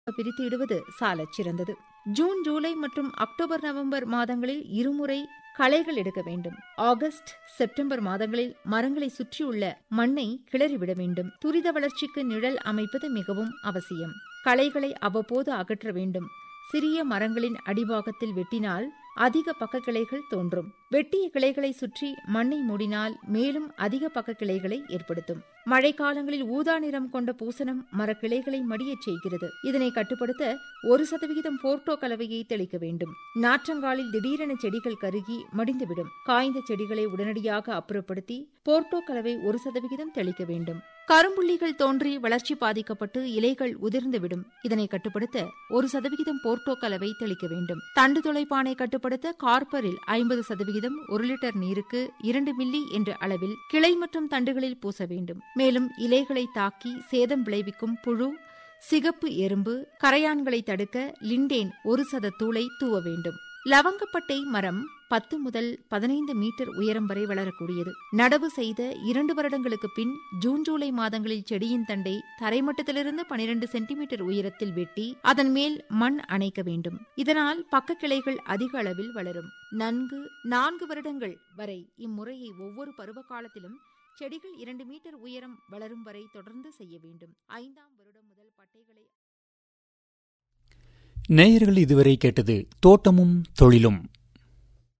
பிரித்து இடுவது சாலச் சிறந்தது ஜூன் ஜூலை மற்றும் அக்டோபர் நவம்பர் மாதங்களில் இருமுறை களைகள் எடுக்க வேண்டும் ஆகஸ்ட் செப்டம்பர் மாதங்களில் மரங்களை சுற்றியுள்ள மண்ணை கிளறிவிட வேண்டும் துரித வளர்ச்சிக்கு நிழல் அமைப்பது மிகவும் அவசியம் களைகளை அவ்வப்போது அகற்ற வேண்டும் சிறிய மரங்களின் அடிபாகத்தில் வெட்டினால் அதிக பக்க கிளைகள் தோன்றும் வெட்டிய கிளைகளை சுற்றி மண்ணை மூடினால் மேலும் அதிக பக்க கிளைகளை ஏற்படுத்தும் மழைக்காலங்களில் ஊதா நிறம் கொண்ட பூசணம் மரக்கிளைகளை மடியச் செய்கிறது இதனை கட்டுப்படுத்த ஒரு சதவிகிதம் போர்ட்டோ கலவையை தெளிக்க வேண்டும் நாற்றங்காலில் திடீரென செடிகள் கருகி மடிந்துவிடும் காய்ந்த செடிகளை உடனடியாக அப்புறப்படுத்தி போர்ட்டோ கலவை ஒரு சதவிகிதம் தெளிக்க வேண்டும் கரும்புள்ளிகள் தோன்றி வளர்ச்சி பாதிக்கப்பட்டு இலைகள் உதிர்ந்துவிடும் இதனை கட்டுப்படுத்த ஒரு சதவிகிதம் போர்ட்டோ கலவை தெளிக்க வேண்டும் தண்டு தொலைப்பானை கட்டுப்படுத்த கார்பரில் ஐம்பது சதவிகிதம் ஒரு லிட்டர் நீருக்கு இரண்டு மில்லி என்ற அளவில் கிளை மற்றும் தண்டுகளில் பூச வேண்டும் மேலும் இலைகளை தாக்கி சேதம் விளைவிக்கும் புழு சிகப்பு எறும்பு கரையான்களை தடுக்க லிண்டேன் ஒரு சத தூளை தூவ வேண்டும் லவங்கப்பட்டை மரம் பத்து முதல் பதினைந்து மீட்டர் உயரம் வரை வளரக்கூடியது நடவு செய்த இரண்டு வருடங்களுக்கு பின் ஜூன் ஜூலை மாதங்களில் செடியின் தண்டை தரைமட்டத்திலிருந்து பனிரெண்டு சென்டிமீட்டர் உயரத்தில் வெட்டி அதன் மேல் மண் அணைக்க வேண்டும் இதனால் பக்க கிளைகள் அதிக அளவில் வளரும் நன்கு நான்கு வருடங்கள் வரை இம்முறையை ஒவ்வொரு பருவ காலத்திலும் செடிகள் இரண்டு மீட்டர் உயரம் வளரும் வரை தொடர்ந்து செய்ய வேண்டும் ஐந்தாம் வருடம் முதல் பட்டைகளை நேயர்கள் இதுவரை கேட்டது தோட்டமும் தொழிலும்